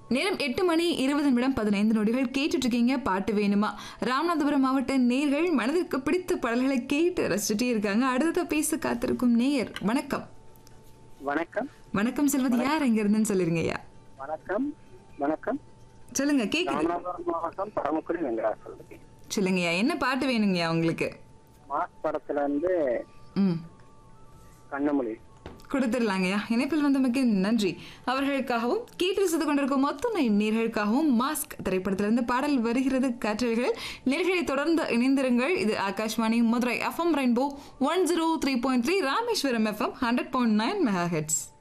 நேரம் எட்டு மணி இருபது நிமிடம் பதினைந்து நொடிகள் கேட்டுட்டு இருக்கீங்க பாட்டு வேணுமா ராமநாதபுரம் மாவட்ட நேர்கள் மனதிற்கு பிடித்த பாடல்களை கேட்டு ரசிச்சுட்டே இருக்காங்க அடுத்த பேச காத்திருக்கும் நேயர் வணக்கம் வணக்கம் வணக்கம் செல்வது யார் எங்க இருந்துன்னு சொல்லிருங்க ஐயா வணக்கம் வணக்கம் சொல்லுங்க கேக்குது ராமநாதபுரம் மாவட்டம் பரமக்குடி வெங்கடாசல் சொல்லுங்கய்யா என்ன பாட்டு வேணுங்கய்யா உங்களுக்கு மாஸ் படத்துல இருந்து ம் கண்ணமொழி கொடுத்துடலாங்கய்யா இணைப்பில் வந்தமைக்கு நன்றி அவர்களுக்காகவும் கேட்டு ரசித்துக் கொண்டிருக்கும் மொத்த நேர்களுக்காகவும் மாஸ்க் திரைப்படத்திலிருந்து பாடல் வருகிறது காற்றல்கள் நேர்களை தொடர்ந்து இணைந்திருங்கள் இது Akashvani Madurai FM rainbow one zero three point three Rameswaram FM hundred point nine mega heads